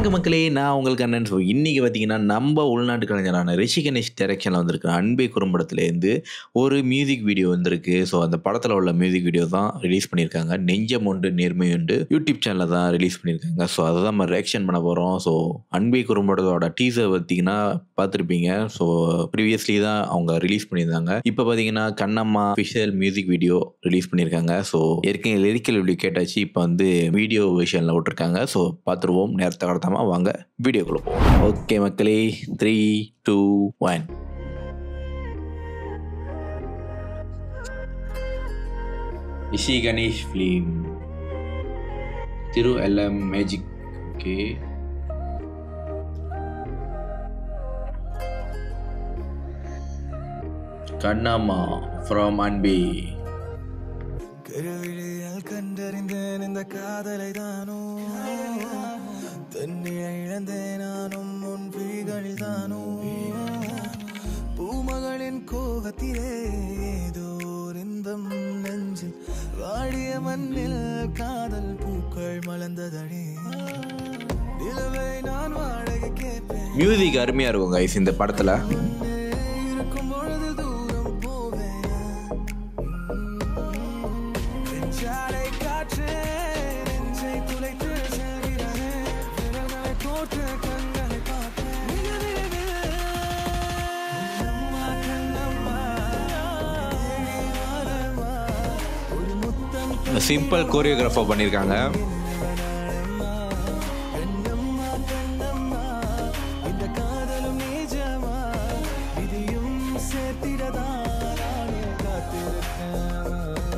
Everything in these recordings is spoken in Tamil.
வணக்க மக்களே நான் உங்களுக்கு அண்ணன் ஸோ இன்றைக்கி பார்த்தீங்கன்னா நம்ம உள்நாட்டு கலைஞரான ரிஷி கணேஷ் டைரக்ஷனில் வந்திருக்க அன்பே குறும்படத்துலேருந்து ஒரு மியூசிக் வீடியோ வந்திருக்கு ஸோ அந்த படத்தில் உள்ள மியூசிக் வீடியோ தான் ரிலீஸ் பண்ணியிருக்காங்க நெஞ்சம் உண்டு நேர்மை உண்டு யூடியூப் சேனலில் தான் ரிலீஸ் பண்ணியிருக்காங்க ஸோ அதை தான் நம்ம ரியாக்ஷன் பண்ண போகிறோம் ஸோ அன்பே குறும்படத்தோட டீசர் பார்த்தீங்கன்னா பார்த்துருப்பீங்க ஸோ ப்ரீவியஸ்லி தான் அவங்க ரிலீஸ் பண்ணியிருந்தாங்க இப்போ பார்த்தீங்கன்னா Kannamma official music video release பண்ணியிருக்காங்க ஸோ ஏற்கனவே லிரிக்கல் வீடியோ கேட்டாச்சு இப்போ வந்து வீடியோ விஷனில் விட்டுருக்காங்க ஸோ பார்த்துருவோம் நேரத்தை கடத்தாமல் வாங்க வீடியோக்குள்ளே போவோம் ஓகே மக்களே three two one Rishi Ganesh film திரு LM magic okay Kannamma from அன்பி கருவிழியால் கண்டறிந்தேன் இந்த காதலை தானோ தன்னிலை இழந்தேன் நானும் உன் விழிகளில் தானோ பூமகளின் கோகத்திலே ஏதோ ஒரு இன்பம் நெஞ்சில் வாடிய மண்ணில் காதல் பூக்கள் மலர்ந்ததடி நிலவை நான் வாடகை கேட்பேன் மியூசிக் அருமையாக இருக்கும் கைஸ் இந்த படத்தில் இருக்கும் பொழுது தூரம் போவேன் நெஞ்சாலை காற்று நெஞ்சை துளைத்து செல்கிறதே விரல்களை கோர்த்து கண்களை பார்த்தேன் மிக விரைவில் கண்ணம்மா, கண்ணம்மா, தேடி வாரம்மா. ஒரு முத்தம் சிம்பிள் கோரியோகிராஃபர் பண்ணியிருக்காங்க கண்ணம்மா கண்ணம்மா இந்த காதலும் நிஜமா இதையும் சேர்த்திடதா நானும் காத்திருக்கேன்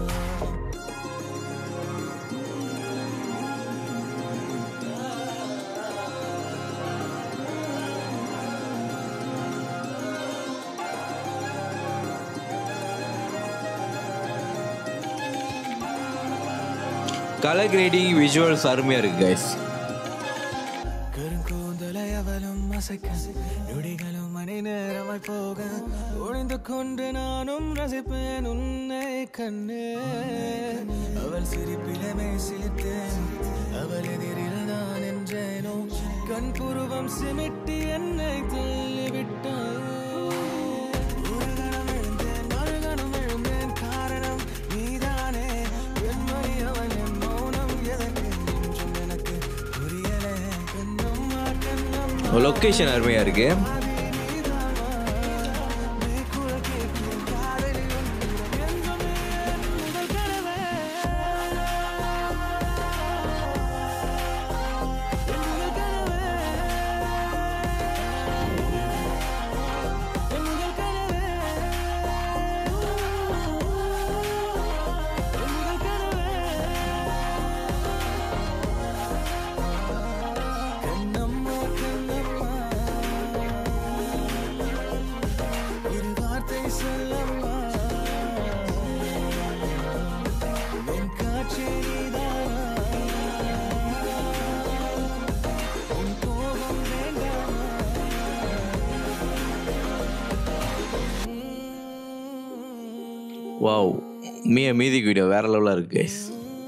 கலர் கிரேடிங் விஷுவல்ஸ் அருமையாக இருக்குது கைஸ் கருங்கூந்தலை அவளும் அசைக்க நொடிகளும் மணி நேரமாய் போக ஒளிந்து கொண்டு நானும் ரசிப்பேன் உன்னை கண்ணே அவள் சிரிப்பிலமே சிலித்தேன் அவள் எதிரில் நான் என்றேனோ கண் புருவம் சிமிட்டி என்னை தள்ளிவிட்டாள் ஒரு கணம் எழுந்தேன் மறுகணம் எழுந்தேன் காரணம் நீதானே பெண்மணி அவள் என் மௌனம் எதற்கு என்றும் எனக்கு புரியலே கண்ணம்மா கண்ணம்மா லொக்கேஷன் அருமையாக இருக்குது கண்ணம்மா கண்ணம்மா இரு வார்த்தை சொல்லம்மா என் காட்சி நீதானா உன் கோபம் வேண்டாமா வாவ் மீ மியூசிக் வீடியோ வேற லெவலாக இருக்கு கைஸ்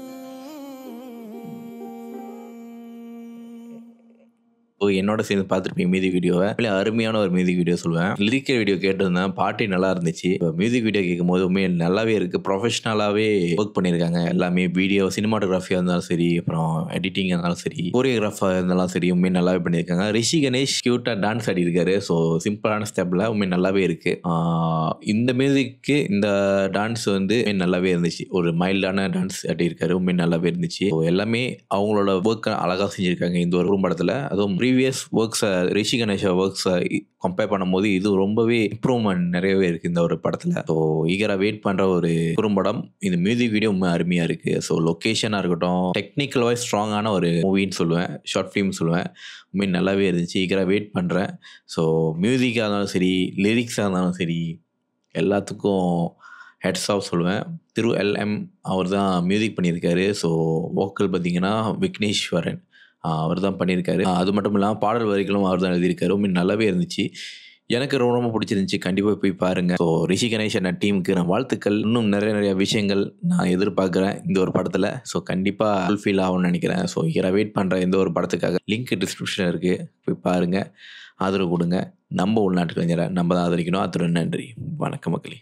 ஓ என்னோட சேர்ந்து பார்த்துருப்பீங்க மியூசிக் வீடியோவை இல்லை அருமையான ஒரு மியூசிக் வீடியோ சொல்லுவேன் லிரிக்கல் வீடியோ கேட்டிருந்தேன் பாட்டி நல்லா இருந்துச்சு இப்போ மியூசிக் வீடியோ கேட்கும் போது உண்மையை நல்லாவே இருக்குது ப்ரொஃபஷனலாகவே ஒர்க் பண்ணியிருக்காங்க எல்லாமே வீடியோ சினிமாட்டோகிராஃபியாக இருந்தாலும் சரி அப்புறம் எடிட்டிங்காக இருந்தாலும் சரி கோரியோகிராஃபாக இருந்தாலும் சரி உண்மையை நல்லாவே பண்ணியிருக்காங்க ரிஷி கணேஷ் க்யூட்டாக டான்ஸ் ஆடிருக்காரு ஸோ சிம்பிளான ஸ்டெப்பில் உண்மை நல்லாவே இருக்குது இந்த மியூசிக்கு இந்த டான்ஸ் வந்து உண்மையா நல்லாவே இருந்துச்சு ஒரு மைல்டான டான்ஸ் ஆடியிருக்காரு உண்மை நல்லாவே இருந்துச்சு So, எல்லாமே அவங்களோட ஒர்க்கை அழகாக செஞ்சுருக்காங்க இந்த ஒரு குறும்படத்தில் அதுவும் ப்ரீவியஸ் ஒர்க்ஸை ரிஷி கணேஷா ஒர்க்ஸை கம்பேர் பண்ணும்போது இது ரொம்பவே இம்ப்ரூவ்மெண்ட் நிறையவே இருக்குது இந்த ஒரு படத்தில் ஸோ ஈகராக வெயிட் பண்ணுற ஒரு குறும்படம் இந்த மியூசிக் வீடியோ உண்மை அருமையாக இருக்குது ஸோ லொக்கேஷனாக இருக்கட்டும் டெக்னிக்கல் வைஸ் ஸ்ட்ராங்கான ஒரு மூவின்னு சொல்லுவேன் ஷார்ட் ஃபிலிம் சொல்லுவேன் உண்மை நல்லாவே இருந்துச்சு ஈகராக வெயிட் பண்ணுறேன் ஸோ மியூசிக்காக இருந்தாலும் சரி லிரிக்ஸாக இருந்தாலும் சரி எல்லாத்துக்கும் ஹெட்ஸ் ஆஃப் சொல்லுவேன் திரு எல்எம் அவர் தான் மியூசிக் பண்ணியிருக்காரு ஸோ வோக்கல் பார்த்தீங்கன்னா விக்னேஸ்வரன் அவர் தான் பண்ணியிருக்காரு ஆஹ் அது மட்டும் இல்லாமல் பாடல் வரிகளும் அவர் தான் எழுதியிருக்காரு உண்மை நல்லாவே இருந்துச்சு எனக்கு ரொம்ப ரொம்ப பிடிச்சிருந்துச்சு கண்டிப்பாக போய் பாருங்க ஸோ ரிஷி கணேஷ் அண்ணா டீமுக்கு நான் வாழ்த்துக்கள் இன்னும் நிறைய நிறைய விஷயங்கள் நான் எதிர்பார்க்குறேன் இந்த ஒரு படத்தில் ஸோ கண்டிப்பாக ஃபுல்ஃபில் ஆகும்னு நினைக்கிறேன் ஸோ இதை வெயிட் பண்ணுற இந்த ஒரு படத்துக்காக லிங்க் டிஸ்கிரிப்ஷனில் இருக்குது போய் பாருங்கள் ஆதரவு கொடுங்க நம்ம உள்நாட்டு கலைஞரை நம்ம தான் ஆதரிக்கணும் அத்துடன் நன்றி வணக்கம் மக்களே